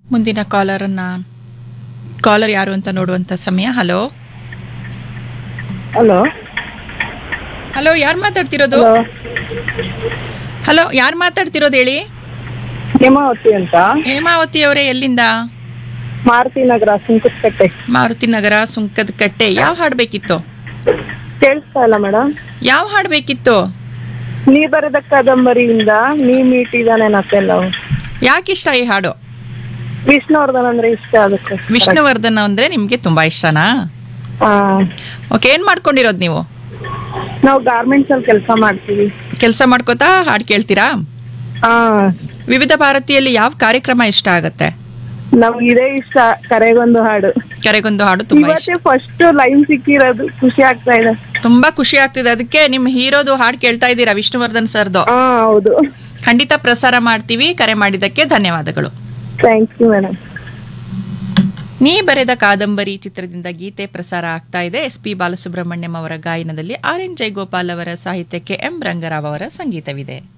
ಮುಂದಿನ ಕಾಲರನ್ನ ಕಾಲರ್ ಯಾರು ಅಂತ ನೋಡುವಂತ ಸಮಯ ಹಲೋ ಹಲೋ ಹಲೋ ಯಾರು ಮಾತಾಡ್ತಿರೋದು ಹಲೋ ಹಲೋ ಯಾರು ಮಾತಾಡ್ತಿರೋದು ಹೇಳಿ ಹೇಮಾವತಿ ಅಂತ ಹೇಮಾವತಿ ಅವರೇ ಎಲ್ಲಿಂದ ಮಾರುತಿ ನಗರ ಸುಂಕುತ್ಕಟ್ಟೆ ಮಾರುತಿ ನಗರ ಸುಂಕದ ಕಟ್ಟೆ ಯಾವ ಹಾಡು ಬೇಕಿತ್ತು ಕೇಳಿಸ್ತಾ ಇಲ್ಲ ಮೇಡಮ್ ಯಾವ ಹಾಡು ಬೇಕಿತ್ತು ನೀ ಬರೆದ ಕಾದಂಬರಿಯಿಂದ ನೀ ಮೀಟಿದಾನೆ ನಕ್ಕೆಲ್ಲವು ಯಾಕಿಷ್ಟ ಈ ಹಾಡು ವಿಷ್ಣುವರ್ಧನ್ ಅಂದ್ರೆ ಇಷ್ಟ ಅದಕ್ಕೆ ವಿಷ್ಣುವರ್ಧನ್ ಅಂದ್ರೆ ನಿಮ್ಗೆ ತುಂಬಾ ಇಷ್ಟನಾ ಹಾ ಓಕೆ ಏನ್ ಮಾಡ್ಕೊಂಡಿರೋದು ನೀವು ನಾವು ಗಾರ್ಮೆಂಟ್ಸ್ ಅಲ್ಲಿ ಕೆಲಸ ಮಾಡ್ತೀವಿ ಕೆಲಸ ಮಾಡ್ಕೋತಾ ಹಾಡು ಕೇಳ್ತೀರಾ ಹಾ ವಿವಿಧ ಭಾರತಿಯಲ್ಲಿ ಯಾವ ಕಾರ್ಯಕ್ರಮ ಇಷ್ಟ ಆಗತ್ತೆ ನಮ್ಗೆ ಇದೇ ಇಷ್ಟ ಕರೆಗೊಂದು ಹಾಡು ಕರೆಗೊಂದು ಹಾಡು ತುಂಬಾ ಇಷ್ಟ ಇವತ್ತೇ ಫಸ್ಟ್ ಲೈನ್ ಸಿಕ್ಕಿರೋದು ಖುಷಿ ಆಗ್ತಾ ಇದೆ ತುಂಬಾ ಖುಷಿ ಆಗ್ತಿದೆ ಅದಕ್ಕೆ ನಿಮ್ ಹೀರೋದು ಹಾಡು ಕೇಳ್ತಾ ಇದ್ದೀರಾ ವಿಷ್ಣುವರ್ಧನ್ ಸರ್ದು ಹಾ ಹೌದು ಖಂಡಿತ ಪ್ರಸಾರ ಮಾಡ್ತೀವಿ ಕರೆ ಮಾಡಿದ್ದಕ್ಕೆ ಧನ್ಯವಾದಗಳು ಥ್ಯಾಂಕ್ ಯು ಮೇಡಮ್ ನೀ ಬರೆದ ಕಾದಂಬರಿ ಚಿತ್ರದಿಂದ ಗೀತೆ ಪ್ರಸಾರ ಆಗ್ತಾ ಇದೆ ಎಸ್ ಪಿ ಬಾಲಸುಬ್ರಹ್ಮಣ್ಯಂ ಅವರ ಗಾಯನದಲ್ಲಿ ಆರ್ ಎನ್ ಜಯಗೋಪಾಲ್ ಅವರ ಸಾಹಿತ್ಯಕ್ಕೆ ಎಂ ರಂಗರಾವ್ ಅವರ ಸಂಗೀತವಿದೆ